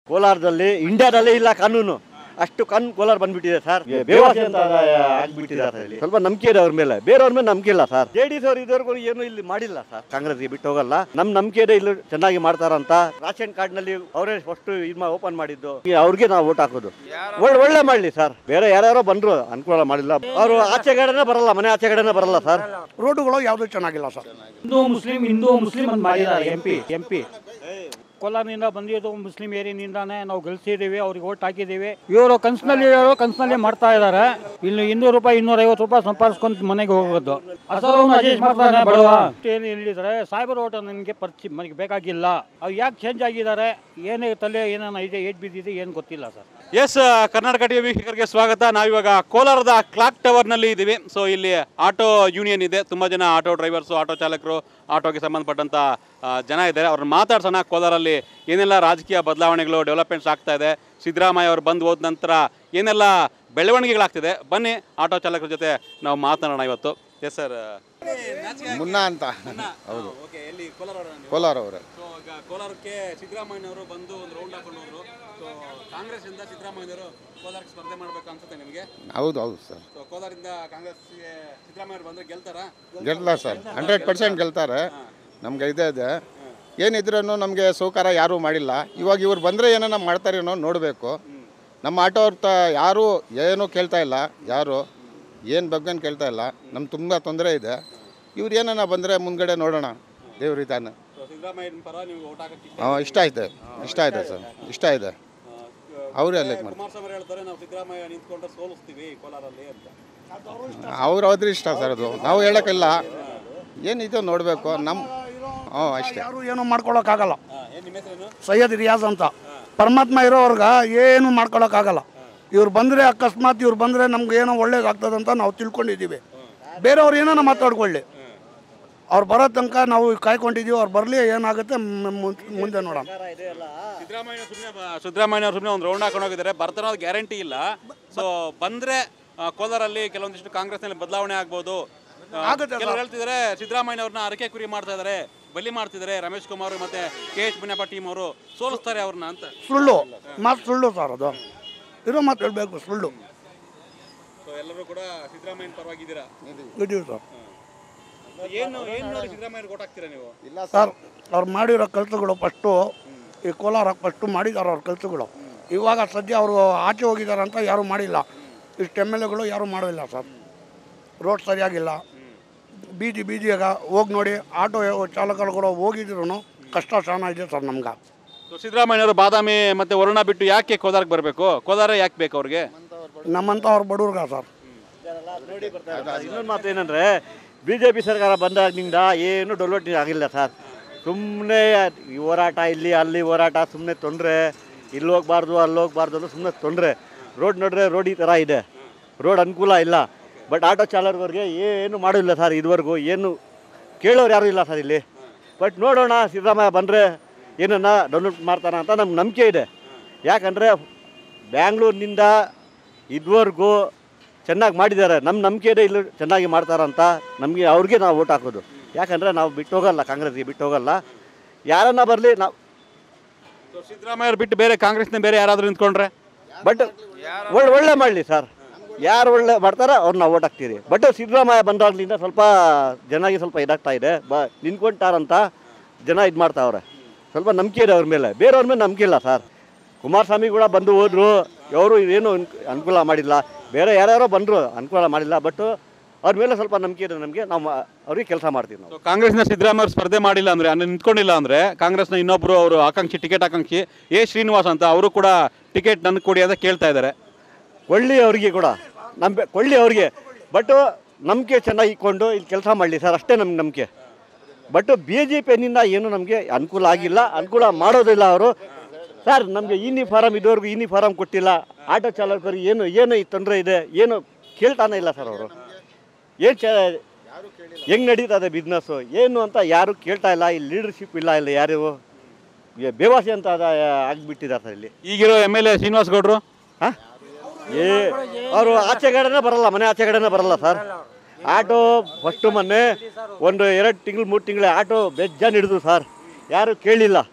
ಕೋಲಾರದಲ್ಲಿ ಇಂಡಿಯಾದಲ್ಲೇ ಇಲ್ಲ ಕಾನೂನು ಅಷ್ಟು ಕಣ್ ಕೋಲಾರ ಬಂದ್ಬಿಟ್ಟಿದೆ ಸರ್ ಬೇವಾಸಿ ಅಂತ ಆಗ್ಬಿಟ್ಟಿದ್ದಾರೆ ಸರ್ ಇಲ್ಲಿ ಸ್ವಲ್ಪ ನಂಬಿಕೆ ಇದೆ ಅವ್ರ ಮೇಲೆ ಬೇರೆಯವ್ರ ಮೇಲೆ ನಂಬಿಕೆ ಇಲ್ಲ ಸರ್ ಜೆ ಡಿ ಎಸ್ ಅವ್ರು ಇದುವರೆಗೂ ಏನು ಇಲ್ಲಿ ಮಾಡಿಲ್ಲ ಸರ್ ಕಾಂಗ್ರೆಸ್ಗೆ ಬಿಟ್ಟು ಹೋಗಲ್ಲ ನಮ್ ನಂಬಿಕೆ ಇದೆ ಇಲ್ಲಿ ಚೆನ್ನಾಗಿ ಮಾಡ್ತಾರಂತ ರಾಷನ್ ಕಾರ್ಡ್ ನಲ್ಲಿ ಅವರೇ ಫಸ್ಟ್ ಇದು ಓಪನ್ ಮಾಡಿದ್ದು ಈ ಅವ್ರಿಗೆ ನಾವು ಓಟ್ ಹಾಕೋದು ಒಳ್ಳೆ ಒಳ್ಳೆ ಮಾಡ್ಲಿ ಸರ್ ಬೇರೆ ಯಾರ್ಯಾರೋ ಬಂದ್ರು ಅನುಕೂಲ ಮಾಡಿಲ್ಲ ಅವರು ಆಚೆ ಕಡೆನೇ ಬರಲ್ಲ ಮನೆ ಆಚೆ ಕಡೆನೇ ಬರಲ್ಲ ಸರ್ ರೋಡುಗಳು ಯಾವುದೂ ಚೆನ್ನಾಗಿಲ್ಲ ಸರ್ ಹಿಂದೂ ಮುಸ್ಲಿಂ ಹಿಂದೂ ಮುಸ್ಲಿಂ ಅಂತ ಮಾಡಿದ್ದಾರೆ ಎಂ ಪಿ ಎಂ ಪಿ ಕೋಲಾರನಿಂದ ಬಂದಿದ್ದು ಮುಸ್ಲಿಂ ಏರಿಯಾನಿಂದಾನೆ ನಾವು ಗೆಲ್ಸಿದ್ದೀವಿ ಅವ್ರಿಗೆ ಓಟ್ ಹಾಕಿದ್ದೀವಿ ಇವರು ಕನ್ಸಿನಲ್ಲಿ ಹೇಳೋ ಕನ್ಸಿನಲ್ಲಿ ಮಾಡ್ತಾ ಇದ್ದಾರೆ ಇಲ್ಲಿ ಇನ್ನೂರು ರೂಪಾಯಿ ಇನ್ನೂರ ಐವತ್ತು ರೂಪಾಯಿ ಸಂಪಾದಿಸ್ಕೊಂಡು ಮನೆಗೆ ಹೋಗೋದು ಅಸಲವನ್ನು ಅಡ್ಜಸ್ಟ್ ಮಾಡ್ತಾನೆ ಬಡವ ಏನು ಹೇಳಿದ್ದಾರೆ ಸಾಯ್ಬರ್ ಓಟ್ ನನಗೆ ಪರಿಚಯ ಮನೆಗೆ ಬೇಕಾಗಿಲ್ಲ ಅವ್ರು ಯಾಕೆ ಚೇಂಜ್ ಆಗಿದ್ದಾರೆ ಏನೇ ತಲೆ ಏನೇನು ಇದೆ ಏಟ್ ಬಿದ್ದಿದೆ ಏನು ಗೊತ್ತಿಲ್ಲ ಸರ್ ಎಸ್ ಕರ್ನಾಟಕ ಟಿವಿ ವೀಕ್ಷಕರಿಗೆ ಸ್ವಾಗತ ನಾವಿವಾಗ ಕೋಲಾರದ ಕ್ಲಾಕ್ ಟವರ್ನಲ್ಲಿ ಇದ್ದೀವಿ ಸೊ ಇಲ್ಲಿ ಆಟೋ ಯೂನಿಯನ್ ಇದೆ ತುಂಬ ಜನ ಆಟೋ ಡ್ರೈವರ್ಸು ಆಟೋ ಚಾಲಕರು ಆಟೋಗೆ ಸಂಬಂಧಪಟ್ಟಂಥ ಆ, ಜನ ಇದ್ದಾರೆ ಅವ್ರನ್ನ ಮಾತಾಡ್ಸೋಣ ಕೋಲಾರಲ್ಲಿ ಏನೆಲ್ಲ ರಾಜಕೀಯ ಬದಲಾವಣೆಗಳು ಡೆವಲಪ್ಮೆಂಟ್ಸ್ ಆಗ್ತಾ ಇದೆ ಸಿದ್ದರಾಮಯ್ಯ ಅವರು ಬಂದು ಹೋದ ನಂತರ ಏನೆಲ್ಲ ಬೆಳವಣಿಗೆಗಳಾಗ್ತಿದೆ ಬನ್ನಿ ಆಟೋ ಚಾಲಕರ ಜೊತೆ ನಾವು ಮಾತನಾಡೋಣ ಇವತ್ತು ಎಸ್ ಸರ್ ಮುನ್ನ ಅಂತ ಹೌದು ಓಕೆ ಎಲ್ಲಿ ಕೋಲಾರ ಕೋಲಾರ ಅವರೇ ಸೊ ಈಗ ಕೋಲಾರಕ್ಕೆ ಸಿದ್ದರಾಮಯ್ಯನವರು ಬಂದು ಒಂದು ರೌಂಡ್ ಹಾಕೊಂಡು ಹೋದ್ರು ಸೊ ಕಾಂಗ್ರೆಸ್ಸಿಂದ ಸಿದ್ದರಾಮಯ್ಯನವರು ಕೋಲಾರಕ್ಕೆ ಸ್ಪರ್ಧೆ ಮಾಡ್ಬೇಕು ಅನ್ಸುತ್ತೆ ನಿಮಗೆ ಹೌದು ಹೌದು ಸರ್ ಸೊ ಕೋಲಾರದಿಂದ ಕಾಂಗ್ರೆಸ್ಗೆ ಸಿದ್ದರಾಮಯ್ಯ ಬಂದ್ರೆ ಗೆಲ್ತಾರಾ ಗೆಲ್ಲ ಸರ್ ಹಂಡ್ರೆಡ್ ಪರ್ಸೆಂಟ್ ಗೆಲ್ತಾರೆ ನಮ್ಗೆ ಇದೇ ಇದೆ ಏನಿದ್ರೂ ನಮಗೆ ಸೌಕಾರ ಯಾರೂ ಮಾಡಿಲ್ಲ ಇವಾಗ ಇವ್ರು ಬಂದರೆ ಏನನ್ನ ಮಾಡ್ತಾರೇನೋ ನೋಡಬೇಕು ನಮ್ಮ ಆಟೋ ಅವ್ರ ತ ಯಾರೂ ಏನೂ ಕೇಳ್ತಾ ಇಲ್ಲ ಯಾರು ಏನು ಬಗ್ಗೇನು ಕೇಳ್ತಾ ಇಲ್ಲ ನಮ್ಗೆ ತುಂಬ ತೊಂದರೆ ಇದೆ ಇವ್ರು ಏನನ್ನ ಬಂದರೆ ಮುಂದ್ಗಡೆ ನೋಡೋಣ ದೇವ್ರು ಇದ್ದಾನೆ ಸೊ ಸಿದ್ದರಾಮಯ್ಯನ ಪರ ನೀವು ಓಟ್ ಹಾಕಕ್ಕೆ ಇಷ್ಟ ಹಾಂ ಇಷ್ಟ ಆಯ್ತು ಇಷ್ಟ ಆಯ್ತು ಸರ್ ಇಷ್ಟ ಇದೆ ಅವರೇ ಅಲ್ಲೇ ಮಾಡ್ತಾರೆ ಕುಮಾರಸ್ವಾಮಿ ಅವ್ರು ಹೇಳ್ತಾರೆ ನಾವು ಸಿದ್ದರಾಮಯ್ಯ ನಿಂತ್ಕೊಂಡ್ರೆ ಸೋಲಿಸ್ತೀವಿ ಕೋಲಾರಲ್ಲಿ ಅಂತ ಅವ್ರ ಅವ್ರ ಇಷ್ಟ ಸರ್ ಅದು ನಾವು ಹೇಳೋಕ್ಕಿಲ್ಲ ಏನಿದೆ ನೋಡಬೇಕು ನಮ್ಮ ಹ್ಞೂ ಅಷ್ಟೇ ಯಾರು ಏನು ಮಾಡ್ಕೊಳಕ್ಕಾಗಲ್ಲ ಏನು ನಿಮ್ಮ ಹೆಸರೇನು ಸೈಯದ್ ರಿಯಾಜ್ ಅಂತ ಪರಮಾತ್ಮ ಇರೋರ್ಗ ಏನು ಮಾಡ್ಕೊಳಕ್ಕಾಗಲ್ಲ ಇವ್ರು ಬಂದರೆ ಅಕಸ್ಮಾತ್ ಇವ್ರು ಬಂದರೆ ನಮ್ಗೆ ಏನೋ ಒಳ್ಳೇದಾಗ್ತದೆ ಅಂತ ನಾವು ತಿಳ್ಕೊಂಡಿದ್ದೀವಿ ಬೇರೆಯವ್ರು ಏನಾನ ಮಾತಾಡ್ಕೊಳ್ಳಿ ಅವ್ರು ಬರೋ ತನಕ ನಾವು ಕಾಯ್ಕೊಂಡಿದ್ದೀವಿ ಅವ್ರು ಬರಲಿ ಏನಾಗುತ್ತೆ ಮ್- ಮುಂದ್- ಮುಂದೆ ನೋಡೋಣ ಸಿದ್ದರಾಮಯ್ಯ ಸುಮ್ಮನೆ ಸಿದ್ದರಾಮಯ್ಯ ಅವ್ರು ಸುಮ್ಮನೆ ಒಂದು ರೌಂಡ್ ಹಾಕೊಂಡು ಹೋಗಿದ್ದಾರೆ ಬರ್ತಾರೋ ಅದು ಗ್ಯಾರಂಟಿ ಇಲ್ಲ ಸೊ ಬಂದ್ರೆ ಆ, ಕೋಲಾರಲ್ಲಿ ಕೆಲವೊಂದಿಷ್ಟು ಕಾಂಗ್ರೆಸ್ನಲ್ಲಿ ಬದಲಾವಣೆ ಆಗ್ಬೋದು ಆ, ಆಗುತ್ತೆ ಕೆಲವ್ರು ಹೇಳ್ತಿದ್ದಾರೆ ಸಿದ್ದರಾಮಯ್ಯ ಅವ್ರನ್ನ ಅರಕೆ ಕುರಿ ಮಾಡ್ತಾ ಇದ್ದಾರೆ ಬಲಿ ಮಾಡ್ತಿದ್ದಾರೆ ರಮೇಶ್ ಕುಮಾರ್ ಮತ್ತೆ ಕೆ ಎಚ್ ಮುನಿಯಪ್ಪ ಟೀಮ್ ಅವರು ಸೋಲಿಸ್ತಾರೆ ಅವ್ರನ್ನ ಅಂತ ಸುಳ್ಳು ಮಾತು ಸುಳ್ಳು ಸರ್ ಅದು ಇರೋ ಮಾತು ಹೇಳಬೇಕು ಸುಳ್ಳು ಸೊ ಎಲ್ಲರೂ ಕೂಡ ಸಿದ್ದರಾಮಯ್ಯನ ಪರವಾಗಿದ್ದೀರಾ ಇದ್ದೀವಿ ಸರ್ ಏನು ಏನು ನೋಡಿ ಸಿದ್ದರಾಮಯ್ಯ ಓಟ್ ಹಾಕ್ತೀರಾ ನೀವು ಸರ್ ಅವ್ರು ಮಾಡಿರೋ ಕೆಲಸಗಳು ಫಸ್ಟು ಈ ಕೋಲಾರ ಫಸ್ಟು ಮಾಡಿದ್ದಾರೆ ಅವ್ರ ಕೆಲಸಗಳು ಇವಾಗ ಸದ್ಯ ಅವರು ಆಚೆ ಹೋಗಿದ್ದಾರೆ ಅಂತ ಯಾರೂ ಮಾಡಿಲ್ಲ ಇಷ್ಟು ಎಮ್ ಎಲ್ ಎಗಳು ಯಾರೂ ಮಾಡೋಲ್ಲ ಸರ್ ರೋಡ್ ಸರಿಯಾಗಿಲ್ಲ ಬೀದಿ ಬೀದಿಯಾಗ ಹೋಗಿ ನೋಡಿ ಆಟೋ ಚಾಲಕರು ಕೂಡ ಹೋಗಿದ್ರು ಕಷ್ಟ ಶಾನ ಇದೆ ಸರ್ ನಮ್ಗೆ ಸೊ ಸಿದ್ದರಾಮಯ್ಯವರು ಬಾದಾಮಿ ಮತ್ತೆ ವರುಣ ಬಿಟ್ಟು ಯಾಕೆ ಕೋಲಾರಕ್ಕೆ ಬರಬೇಕು ಕೋಲಾರ ಯಾಕೆ ಬೇಕು ಅವ್ರಿಗೆ ನಮ್ಮಂಥ ಅವ್ರ ಬಡವ್ರಿಗ ಸರ್ ಇನ್ನೊಂದು ಮಾತು ಏನಂದ್ರೆ ಬಿ ಜೆ ಪಿ ಸರ್ಕಾರ ಬಂದಾಗಿನಿಂದ ಏನು ಡೆವಲಪ್ಮೆಂಟ್ ಆಗಿಲ್ಲ ಸರ್ ಸುಮ್ಮನೆ ಈ ಹೋರಾಟ ಇಲ್ಲಿ ಅಲ್ಲಿ ಹೋರಾಟ ಸುಮ್ಮನೆ ತೊಂದರೆ ಇಲ್ಲಿ ಹೋಗ್ಬಾರ್ದು ಅಲ್ಲಿ ಹೋಗ್ಬಾರ್ದು ಅನ್ನೋ ಸುಮ್ಮನೆ ತೊಂದರೆ ರೋಡ್ ನೋಡ್ರೆ ರೋಡ್ ಈ ಥರ ಇದೆ ರೋಡ್ ಅನುಕೂಲ ಇಲ್ಲ ಬಟ್ ಆಟೋ ಚಾಲಕರಿಗೆ ಏನು ಮಾಡಿಲ್ಲ ಸರ್ ಇದುವರೆಗೂ ಏನು ಕೇಳೋರು ಯಾರೂ ಇಲ್ಲ ಸರ್ ಇಲ್ಲಿ ಬಟ್ ನೋಡೋಣ ಸಿದ್ದರಾಮಯ್ಯ ಬಂದರೆ ಏನನ್ನ ಡೆವಲಪ್ ಮಾಡ್ತಾನ ಅಂತ ನಮ್ಗೆ ನಂಬಿಕೆ ಇದೆ ಯಾಕಂದರೆ ಬ್ಯಾಂಗ್ಳೂರಿನಿಂದ ಇದುವರೆಗೂ ಚೆನ್ನಾಗಿ ಮಾಡಿದ್ದಾರೆ ನಮ್ಮ ನಂಬಿಕೆ ಇದೆ ಇಲ್ಲಿ ಚೆನ್ನಾಗಿ ಮಾಡ್ತಾರಂತ ನಮಗೆ ಅವ್ರಿಗೆ ನಾವು ಓಟ್ ಹಾಕೋದು ಯಾಕಂದರೆ ನಾವು ಬಿಟ್ಟು ಹೋಗಲ್ಲ ಕಾಂಗ್ರೆಸ್ಗೆ ಬಿಟ್ಟು ಹೋಗಲ್ಲ ಯಾರನ್ನ ಬರಲಿ ನಾವು ಸೊ ಸಿದ್ದರಾಮಯ್ಯ ಬಿಟ್ಟು ಬೇರೆ ಕಾಂಗ್ರೆಸ್ನ ಬೇರೆ ಯಾರಾದರೂ ನಿಂತ್ಕೊಂಡ್ರೆ ಬಟ್ ಒಳ್ಳೆ ಒಳ್ಳೆ ಮಾಡಲಿ ಸರ್ ಯಾರು ಒಳ್ಳೆ ಮಾಡ್ತಾರೋ ಅವ್ರನ್ನ ಓಟ್ ಹಾಕ್ತೀರಿ ಬಟ್ ಸಿದ್ದರಾಮಯ್ಯ ಬಂದಾಗ್ಲಿಂದ ಸ್ವಲ್ಪ ಜನಗೆ ಸ್ವಲ್ಪ ಇದಾಗ್ತಾ ಇದೆ ಬ ನಿಂತ್ಕೊಂತಾರಂತ ಜನ ಇದು ಮಾಡ್ತಾವ್ರೆ ಸ್ವಲ್ಪ ನಂಬಿಕೆ ಇದೆ ಅವ್ರ ಮೇಲೆ ಬೇರೆಯವ್ರ ಮೇಲೆ ನಂಬಿಕೆ ಇಲ್ಲ ಸರ್ ಕುಮಾರಸ್ವಾಮಿ ಕೂಡ ಬಂದು ಹೋದ್ರು ಅವರು ಏನು ಅನ್ಕ- ಅನುಕೂಲ ಮಾಡಿಲ್ಲ ಬೇರೆ ಯಾರ್ಯಾರೋ ಬಂದರು ಅನುಕೂಲ ಮಾಡಿಲ್ಲ ಬಟ್ ಅವ್ರ ಮೇಲೆ ಸ್ವಲ್ಪ ನಂಬಿಕೆ ಇದೆ ನಮಗೆ ನಾವು ಮಾ- ಅವ್ರಿಗೆ ಕೆಲಸ ಮಾಡ್ತೀವಿ ನಾವು ಸೊ ಕಾಂಗ್ರೆಸ್ನ ಸಿದ್ದರಾಮಯ್ಯ ಅವ್ರು ಸ್ಪರ್ಧೆ ಮಾಡಿಲ್ಲ ಅಂದ್ರೆ ಅಂದ್ರೆ ನಿಂತ್ಕೊಂಡಿಲ್ಲ ಅಂದ್ರೆ ಕಾಂಗ್ರೆಸ್ನ ಇನ್ನೊಬ್ರು ಅವರು ಆಕಾಂಕ್ಷಿ ಟಿಕೆಟ್ ಆಕಾಂಕ್ಷಿ ಎ ಶ್ರೀನಿವಾಸ್ ಅಂತ ಅವರು ಕೂಡ ಟಿಕೆಟ್ ನನಗೆ ಕೊಡಿ ಅಂತ ಕೇಳ್ತಾ ಇದ್ದಾರೆ ಕೊಳ್ಳಿ ಅವರಿಗೆ ಕೂಡ ನಂಬೆ ಕೊಳ್ಳಿ ಅವ್ರಿಗೆ ಬಟ್ ನಂಬಿಕೆ ಚೆನ್ನಾಗಿ ಇಟ್ಕೊಂಡು ಇಲ್ಲಿ ಕೆಲಸ ಮಾಡಲಿ ಸರ್ ಅಷ್ಟೇ ನಮ್ಗೆ ನಂಬಿಕೆ ಬಟ್ ಬಿ ಜೆ ಪಿನಿಂದ ಏನು ನಮಗೆ ಅನುಕೂಲ ಆಗಿಲ್ಲ ಅನುಕೂಲ ಮಾಡೋದಿಲ್ಲ ಅವರು ಸರ್ ನಮಗೆ ಯೂನಿಫಾರಮ್ ಇದುವರೆಗೂ ಯೂನಿಫಾರಮ್ ಕೊಟ್ಟಿಲ್ಲ ಆಟೋ ಚಾಲಕರಿಗೆ ಏನು ಏನು ಈ ತೊಂದರೆ ಇದೆ ಏನು ಕೇಳ್ತಾನೆ ಇಲ್ಲ ಸರ್ ಅವರು ಏನು ಚ ಹೆಂಗೆ ನಡೀತದೆ ಬಿಸ್ನೆಸ್ಸು ಏನು ಅಂತ ಯಾರು ಕೇಳ್ತಾ ಇಲ್ಲ ಇಲ್ಲಿ ಲೀಡರ್ಶಿಪ್ ಇಲ್ಲ ಇಲ್ಲ ಯಾರು ಈ ಬೇವಾಸಿ ಅಂತ ಅದ ಆಗಿಬಿಟ್ಟಿದ್ದಾರೆ ಸರ್ ಇಲ್ಲಿ ಈಗಿರೋ ಎಮ್ ಎಲ್ ಎ ಶ್ರೀನಿವಾಸ್ ಗೌಡ್ರು ಹಾಂ ಏ ಅವರು ಆಚೆ ಕಡೆನೇ ಬರಲ್ಲ ಮನೆ ಆಚೆ ಕಡೆನೇ ಬರಲ್ಲ ಸರ್ ಆಟೋ ಫಸ್ಟು ಮೊನ್ನೆ ಒಂದು ಎರಡು ತಿಂಗಳು ಮೂರು ತಿಂಗಳು ಆಟೋ ಬೆಜ್ಜಾನ್ ಹಿಡಿದು ಸರ್ ಯಾರು ಕೇಳಿಲ್ಲ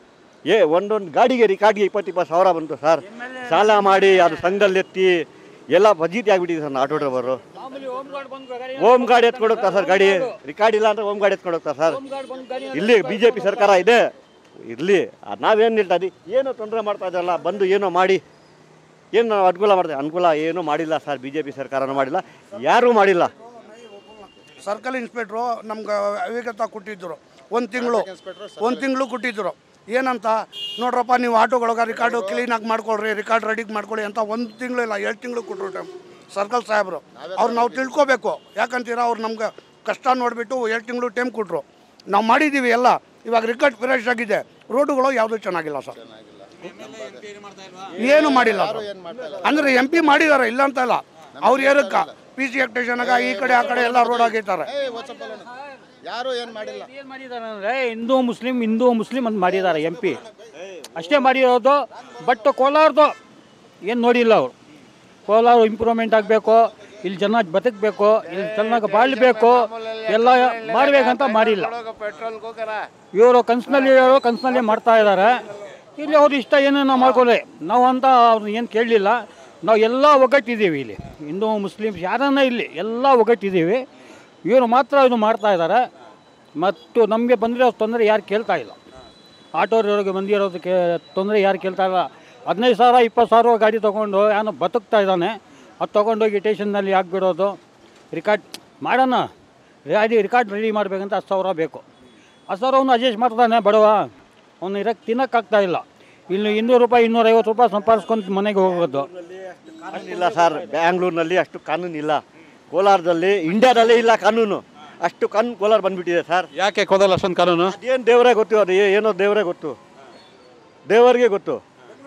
ಏ ಒಂದೊಂದು ಗಾಡಿಗೆ ರಿಕಾರ್ಡ್ಗೆ ಇಪ್ಪತ್ತು ಇಪ್ಪತ್ತು ಸಾವಿರ ಬಂತು ಸರ್ ಸಾಲ ಮಾಡಿ ಅದು ಸಂಘದಲ್ಲಿ ಎತ್ತಿ ಎಲ್ಲ ಫಜೀತಿ ಆಗಿಬಿಟ್ಟಿದೆ ಸರ್ ಆಟೋ ಡ್ರೈವರು ಹೋಮ್ ಗಾಡಿ ಎತ್ಕೊಂಡು ಹೋಗ್ತಾ ಸರ್ ಗಾಡಿ ರಿಕಾರ್ಡ್ ಇಲ್ಲ ಅಂದ್ರೆ ಹೋಮ್ ಗಾಡಿ ಎತ್ಕೊಂಡು ಹೋಗ್ತಾ ಸರ್ ಇಲ್ಲಿ ಬಿ ಜೆ ಪಿ ಸರ್ಕಾರ ಇದೆ ಇರಲಿ ನಾವೇನು ಹೇಳ್ತಾ ಇದ್ದೀವಿ ಏನೋ ತೊಂದರೆ ಮಾಡ್ತಾ ಇದ್ದಲ್ಲ ಬಂದು ಏನೋ ಮಾಡಿ ಏನು ನಾವು ಅನುಕೂಲ ಮಾಡ್ತೀವಿ ಅನುಕೂಲ ಏನೂ ಮಾಡಿಲ್ಲ ಸರ್ ಬಿ ಜೆ ಪಿ ಸರ್ಕಾರನೂ ಮಾಡಿಲ್ಲ ಯಾರೂ ಮಾಡಿಲ್ಲ ಸರ್ಕಲ್ ಇನ್ಸ್ಪೆಕ್ಟ್ರು ನಮ್ಗೆ ಅವಿಗತ ಕೊಟ್ಟಿದ್ದರು ಒಂದು ತಿಂಗಳು ಒಂದು ತಿಂಗಳು ಕೊಟ್ಟಿದ್ದರು ಏನಂತ ನೋಡ್ರಪ್ಪ ನೀವು ಆಟೋಗಳಿಗೆ ರಿಕಾರ್ಡು ಕ್ಲೀನಾಗಿ ಮಾಡ್ಕೊಳ್ರಿ ರಿಕಾರ್ಡ್ ರೆಡಿ ಮಾಡ್ಕೊಳ್ಳಿ ಅಂತ ಒಂದು ತಿಂಗಳು ಇಲ್ಲ ಎರಡು ತಿಂಗಳು ಕೊಟ್ಟರು ಟೈಮ್ ಸರ್ಕಲ್ ಸಾಹೇಬರು ಅವ್ರು ನಾವು ತಿಳ್ಕೊಬೇಕು ಯಾಕಂತೀರ ಅವ್ರು ನಮ್ಗೆ ಕಷ್ಟ ನೋಡಿಬಿಟ್ಟು ಎರಡು ತಿಂಗಳು ಟೈಮ್ ಕೊಟ್ಟರು ನಾವು ಮಾಡಿದ್ದೀವಿ ಎಲ್ಲ ಇವಾಗ ರಿಕಾರ್ಡ್ ಫ್ರೆಶ್ ಆಗಿದೆ ರೋಡುಗಳು ಯಾವುದೂ ಚೆನ್ನಾಗಿಲ್ಲ ಸರ್ ಏನು ಮಾಡಿಲ್ಲ ಸರ್. ಅಂದ್ರೆ ಎಂ ಪಿ ಮಾಡಿದಾರೆ ಇಲ್ಲ ಅಂತ ಇಲ್ಲ ಅವ್ರು ಏನಕ್ಕ ಪಿ ಸಿ ಆಕ್ಟೇಷನಾಗ ಈ ಕಡೆ ಆ ಕಡೆ ಎಲ್ಲ ರೋಡ್ ಆಗಿದ್ದಾರೆ ಯಾರು ಏನು ಮಾಡಿಲ್ಲ ಏನು ಮಾಡಿದ್ದಾರೆ ಅಂದರೆ ಹಿಂದೂ ಮುಸ್ಲಿಂ ಹಿಂದೂ ಮುಸ್ಲಿಂ ಅಂತ ಮಾಡಿದ್ದಾರೆ ಎಂ ಪಿ ಅಷ್ಟೇ ಮಾಡಿರೋದು ಬಟ್ ಕೋಲಾರದು ಏನು ನೋಡಿಲ್ಲ ಅವರು ಕೋಲಾರ ಇಂಪ್ರೂವ್ಮೆಂಟ್ ಆಗಬೇಕು ಇಲ್ಲಿ ಜನ ಬದುಕಬೇಕು ಇಲ್ಲಿ ಚೆನ್ನಾಗಿ ಬಾಳ್ಬೇಕು ಎಲ್ಲ ಮಾಡಬೇಕಂತ ಮಾಡಿಲ್ಲ ಇವರು ಕನ್ಸಿನಲ್ಲಿ ಹೇಳೋ ಕನ್ಸಿನಲ್ಲಿ ಮಾಡ್ತಾ ಇದ್ದಾರೆ ಇಲ್ಲಿ ಅವ್ರ ಇಷ್ಟ ಏನೇನೋ ಮಾಡ್ಕೊಳ್ಳಿ ನಾವು ಅಂತ ಅವ್ರನ್ನ ಏನು ಕೇಳಲಿಲ್ಲ ನಾವು ಎಲ್ಲ ಒಗ್ಗಟ್ಟಿದ್ದೀವಿ ಇಲ್ಲಿ ಹಿಂದೂ ಮುಸ್ಲಿಮ್ಸ್ ಯಾರನ್ನ ಇಲ್ಲಿ ಎಲ್ಲ ಒಗ್ಗಟ್ಟಿದ್ದೀವಿ ಇವರು ಮಾತ್ರ ಇದು ಮಾಡ್ತಾ ಇದ್ದಾರೆ ಮತ್ತು ನಮಗೆ ಬಂದಿರೋ ತೊಂದರೆ ಯಾರು ಕೇಳ್ತಾ ಇಲ್ಲ ಆಟೋರವ್ರಿಗೆ ಬಂದಿರೋದಕ್ಕೆ ತೊಂದರೆ ಯಾರು ಕೇಳ್ತಾ ಇಲ್ಲ ಹದಿನೈದು ಸಾವಿರ ಇಪ್ಪತ್ತು ಸಾವಿರ ಗಾಡಿ ತೊಗೊಂಡು ಏನೋ ಬದುಕ್ತಾ ಇದ್ದಾನೆ ಅದು ತೊಗೊಂಡೋಗಿ ಸ್ಟೇಷನ್ನಲ್ಲಿ ಹಾಕ್ಬಿಡೋದು ರಿಕಾರ್ಡ್ ಮಾಡೋಣ ಗಾಡಿ ರಿಕಾರ್ಡ್ ರೆಡಿ ಮಾಡಬೇಕಂತ ಹತ್ತು ಸಾವಿರ ಬೇಕು ಹತ್ತು ಸಾವಿರ ಅವನು ಅಡ್ಜಸ್ಟ್ ಮಾಡ್ತಾನೆ ಬಡವ ಅವನು ಇರೋಕ್ಕೆ ತಿನ್ನೋಕ್ಕಾಗ್ತಾ ಇಲ್ಲ ಇಲ್ಲಿ ಇನ್ನೂರು ರೂಪಾಯಿ ಇನ್ನೂರೈವತ್ತು ರೂಪಾಯಿ ಸಂಪಾದಿಸ್ಕೊಂಡು ಮನೆಗೆ ಹೋಗೋದು ಕಾನೂನಿಲ್ಲ ಸರ್ ಬ್ಯಾಂಗ್ಳೂರಿನಲ್ಲಿ ಅಷ್ಟು ಕಾನೂನು ಇಲ್ಲ ಕೋಲಾರದಲ್ಲಿ ಇಂಡಿಯಾದಲ್ಲೇ ಇಲ್ಲ ಕಾನೂನು ಅಷ್ಟು ಕಾನೂನು ಕೋಲಾರ ಬಂದ್ಬಿಟ್ಟಿದೆ ಸರ್ ಯಾಕೆ ಕೋದಲ್ಲ ಅಷ್ಟೊಂದು ಕಾನೂನು ಅದೇನು ದೇವರೇ ಗೊತ್ತು ಅದು ಏ- ಏನೋ ದೇವರೇ ಗೊತ್ತು ದೇವರಿಗೆ ಗೊತ್ತು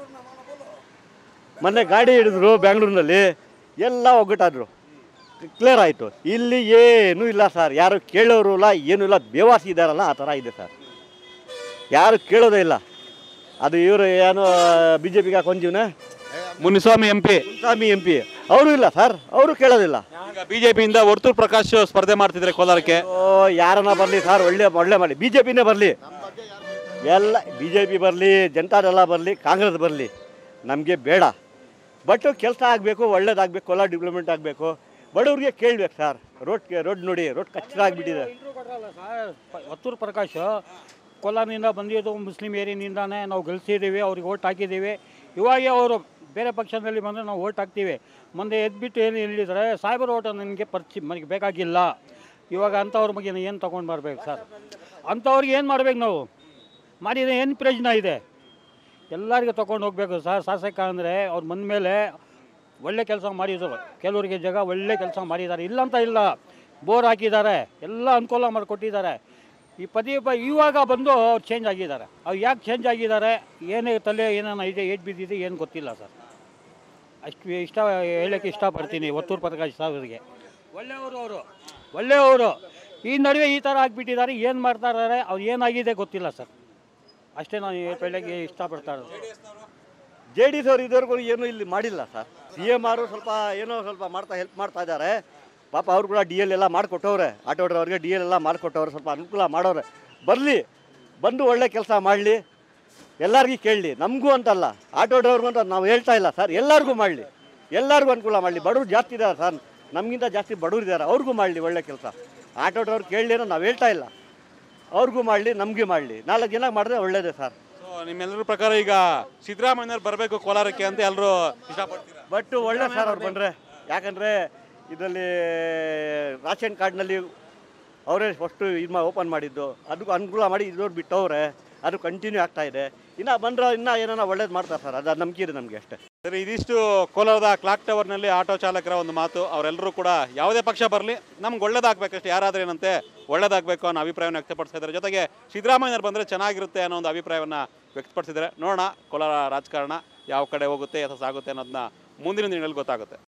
ಮೊನ್ನೆ ಗಾಡಿ ಹಿಡಿದ್ರು ಬ್ಯಾಂಗ್ಳೂರಿನಲ್ಲಿ ಎಲ್ಲ ಒಗ್ಗಟ್ಟಾದ್ರು ಕ್ಲಿಯರ್ ಆಯಿತು ಇಲ್ಲಿ ಏನೂ ಇಲ್ಲ ಸರ್ ಯಾರು ಕೇಳೋರು ಇಲ್ಲ ಏನೂ ಇಲ್ಲ ಬೇವಾಸಿ ಇದ್ದಾರಲ್ಲ ಆ ಥರ ಇದೆ ಸರ್ ಯಾರು ಕೇಳೋದೇ ಇಲ್ಲ ಅದು ಇವರು ಏನೋ ಬಿ ಜೆ ಪಿಗೆ ಕೊಂಜೀವನ Muniswamy M P Swamy M P ಅವರು ಇಲ್ಲ ಸರ್ ಅವರು ಕೇಳೋದಿಲ್ಲ ಈಗ ಬಿಜೆಪಿಯಿಂದ ವರ್ತೂರ್ ಪ್ರಕಾಶ್ ಸ್ಪರ್ಧೆ ಮಾಡ್ತಿದ್ರೆ ಕೋಲಾರಕ್ಕೆ ಓ ಯಾರನ್ನ ಬರಲಿ ಸರ್ ಒಳ್ಳೆ ಒಳ್ಳೆ ಮಾಡಿ ಬಿ ಜೆ ಪಿನೇ ಬರಲಿ ಎಲ್ಲ ಬಿ ಜೆ ಪಿ ಬರಲಿ ಜನತಾದಳ ಬರಲಿ ಕಾಂಗ್ರೆಸ್ ಬರಲಿ ನಮಗೆ ಬೇಡ ಬಟ್ ಕೆಲಸ ಆಗಬೇಕು ಒಳ್ಳೇದಾಗಬೇಕು ಕೋಲಾರ ಡೆವಲಪ್ಮೆಂಟ್ ಆಗಬೇಕು ಬಡವ್ರಿಗೆ ಕೇಳ್ಬೇಕು ಸರ್ ರೋಡ್ ರೋಡ್ ನೋಡಿ ರೋಡ್ ಕಚ್ಚರ ಆಗಿಬಿಟ್ಟಿದೆ ಒತ್ತೂರು ಪ್ರಕಾಶ್ ಕೋಲಾರನಿಂದ ಬಂದಿದ್ದು ಮುಸ್ಲಿಂ ಏರಿಯಾನಿಂದಾನೆ ನಾವು ಗೆಲ್ಸಿದ್ದೀವಿ ಅವ್ರಿಗೆ ಓಟ್ ಹಾಕಿದ್ದೀವಿ ಇವಾಗ ಅವರು ಬೇರೆ ಪಕ್ಷದಲ್ಲಿ ಬಂದರೆ ನಾವು ಓಟ್ ಹಾಕ್ತೀವಿ ಮುಂದೆ ಎದ್ಬಿಟ್ಟು ಏನು ಹೇಳಿದರೆ ಸಾಹೇಬರ್ ಓಟ್ ನನಗೆ ಪರಿಚಯ ನನಗೆ ಬೇಕಾಗಿಲ್ಲ ಇವಾಗ ಅಂಥವ್ರ ಬಗ್ಗೆ ಏನು ತೊಗೊಂಡು ಬರಬೇಕು ಸರ್ ಅಂಥವ್ರಿಗೆ ಏನು ಮಾಡ್ಬೇಕು ನಾವು ಮಾಡಿದರೆ ಏನು ಪ್ರಯೋಜನ ಇದೆ ಎಲ್ಲರಿಗೂ ತೊಗೊಂಡು ಹೋಗಬೇಕು ಸರ್ ಶಾಸಕ ಅಂದರೆ ಅವ್ರು ಬಂದ ಮೇಲೆ ಒಳ್ಳೆ ಕೆಲಸ ಮಾಡಿದರು ಕೆಲವರಿಗೆ ಜಾಗ ಒಳ್ಳೆ ಕೆಲಸ ಮಾಡಿದ್ದಾರೆ ಇಲ್ಲ ಅಂತ ಇಲ್ಲ ಬೋರ್ ಹಾಕಿದ್ದಾರೆ ಎಲ್ಲ ಅನುಕೂಲ ಮಾಡಿಕೊಟ್ಟಿದ್ದಾರೆ ಈ ಪದೇ ಪ ಇವಾಗ ಬಂದು ಅವ್ರು ಚೇಂಜ್ ಆಗಿದ್ದಾರೆ ಅವ್ರು ಯಾಕೆ ಚೇಂಜ್ ಆಗಿದ್ದಾರೆ ಏನೇ ತಲೆ ಏನೇನು ಇದೆ ಏಟ್ ಬಿದ್ದಿದೆ ಏನು ಗೊತ್ತಿಲ್ಲ ಸರ್ ಅಷ್ಟು ಇಷ್ಟ ಹೇಳೋಕ್ಕೆ ಇಷ್ಟಪಡ್ತೀನಿ ಒತ್ತೂರು ಪ್ರಕಾಶ್ ಸಾಹೇಬರಿಗೆ ಒಳ್ಳೆಯವರು ಅವರು ಒಳ್ಳೆಯವರು ಈ ನಡುವೆ ಈ ಥರ ಆಗಿಬಿಟ್ಟಿದ್ದಾರೆ ಏನು ಮಾಡ್ತಾ ಇದ್ದಾರೆ ಅವ್ರು ಏನಾಗಿದೆ ಗೊತ್ತಿಲ್ಲ ಸರ್ ಅಷ್ಟೇ ನಾನು ಹೇಳೋಕ್ಕೆ ಇಷ್ಟಪಡ್ತಾ ಇರೋದು ಜೆ ಡಿ ಎಸ್ ಅವರು ಇದುವರೆಗೂ ಏನೂ ಇಲ್ಲಿ ಮಾಡಿಲ್ಲ ಸರ್ ಸಿ ಎಮ್ ಆರು ಸ್ವಲ್ಪ ಏನೋ ಸ್ವಲ್ಪ ಮಾಡ್ತಾ ಹೆಲ್ಪ್ ಮಾಡ್ತಾ ಇದ್ದಾರೆ ಪಾಪ ಅವ್ರು ಕೂಡ ಡಿ ಎಲ್ ಎಲ್ಲ ಮಾಡಿಕೊಟ್ಟವ್ರೆ ಆಟೋ ಡ್ರೈವರ್ಗೆ ಡಿ ಎಲ್ ಎಲ್ಲ ಮಾಡಿಕೊಟ್ಟವ್ರೆ ಸ್ವಲ್ಪ ಅನುಕೂಲ ಮಾಡೋರೆ ಬರಲಿ ಬಂದು ಒಳ್ಳೆ ಕೆಲಸ ಮಾಡಲಿ ಎಲ್ಲರಿಗೂ ಕೇಳಲಿ ನಮಗೂ ಅಂತಲ್ಲ ಆಟೋ ಡ್ರೈವರ್ಗೂ ಅಂತ ನಾವು ಹೇಳ್ತಾ ಇಲ್ಲ ಸರ್ ಎಲ್ಲರಿಗೂ ಮಾಡಲಿ ಎಲ್ಲರಿಗೂ ಅನುಕೂಲ ಮಾಡಲಿ ಬಡವ್ರು ಜಾಸ್ತಿ ಇದ್ದಾರೆ ಸರ್ ನಮಗಿಂತ ಜಾಸ್ತಿ ಬಡವ್ರು ಇದ್ದಾರೆ ಅವ್ರಿಗೂ ಮಾಡಲಿ ಒಳ್ಳೆ ಕೆಲಸ ಆಟೋ ಡ್ರೈವರ್ ಕೇಳಲಿ ಅನ್ನೋ ನಾವು ಹೇಳ್ತಾ ಇಲ್ಲ ಅವ್ರಿಗೂ ಮಾಡಲಿ ನಮಗೆ ಮಾಡಲಿ ನಾಲ್ಕು ಜನ ಮಾಡಿದ್ರೆ ಒಳ್ಳೇದೇ ಸರ್ ಸೊ ನಿಮ್ಮೆಲ್ಲರ ಪ್ರಕಾರ ಈಗ ಸಿದ್ದರಾಮಯ್ಯವ್ರು ಬರಬೇಕು ಕೋಲಾರಕ್ಕೆ ಅಂತ ಎಲ್ಲರೂ ಇಷ್ಟಪಡ್ತೀರಾ ಬಟ್ ಒಳ್ಳೆ ಸರ್ ಅವ್ರು ಬಂದರೆ ಯಾಕಂದರೆ ಇದರಲ್ಲಿ ರಾಷನ್ ಕಾರ್ಡ್ನಲ್ಲಿ ಅವರೇ ಫಸ್ಟು ಇದು ಮಾ ಓಪನ್ ಮಾಡಿದ್ದು ಅದಕ್ಕೂ ಅನುಕೂಲ ಮಾಡಿ ಇದ್ದವ್ರು ಬಿಟ್ಟವ್ರೆ ಅದು ಕಂಟಿನ್ಯೂ ಆಗ್ತಾ ಇದೆ ಇನ್ನು ಬಂದ್ರೆ ಇನ್ನೂ ಏನಾರ ಒಳ್ಳೇದು ಮಾಡ್ತಾರೆ ಸರ್ ಅದು ನಂಬಿಕೆ ಇದೆ ನಮಗೆ ಅಷ್ಟೇ ಸರಿ ಇದಿಷ್ಟು ಕೋಲಾರದ ಕ್ಲಾಕ್ ಟವರ್ನಲ್ಲಿ ಆಟೋ ಚಾಲಕರ ಒಂದು ಮಾತು ಅವರೆಲ್ಲರೂ ಕೂಡ ಯಾವುದೇ ಪಕ್ಷ ಬರಲಿ ನಮ್ಗೆ ಒಳ್ಳೇದಾಗಬೇಕಷ್ಟೇ ಯಾರಾದ್ರೂ ಏನಂತೆ ಒಳ್ಳೇದಾಗಬೇಕು ಅನ್ನೋ ಅಭಿಪ್ರಾಯವನ್ನು ವ್ಯಕ್ತಪಡಿಸ್ತಾ ಇದ್ದಾರೆ ಜೊತೆಗೆ ಸಿದ್ದರಾಮಯ್ಯವ್ರು ಬಂದರೆ ಚೆನ್ನಾಗಿರುತ್ತೆ ಅನ್ನೋ ಒಂದು ಅಭಿಪ್ರಾಯವನ್ನು ವ್ಯಕ್ತಪಡಿಸಿದ್ದಾರೆ ನೋಡೋಣ ಕೋಲಾರ ರಾಜಕಾರಣ ಯಾವ ಕಡೆ ಹೋಗುತ್ತೆ ಅಥವಾ ಸಾಗುತ್ತೆ ಅನ್ನೋದನ್ನ ಮುಂದಿನ ದಿನಗಳಲ್ಲಿ ಗೊತ್ತಾಗುತ್ತೆ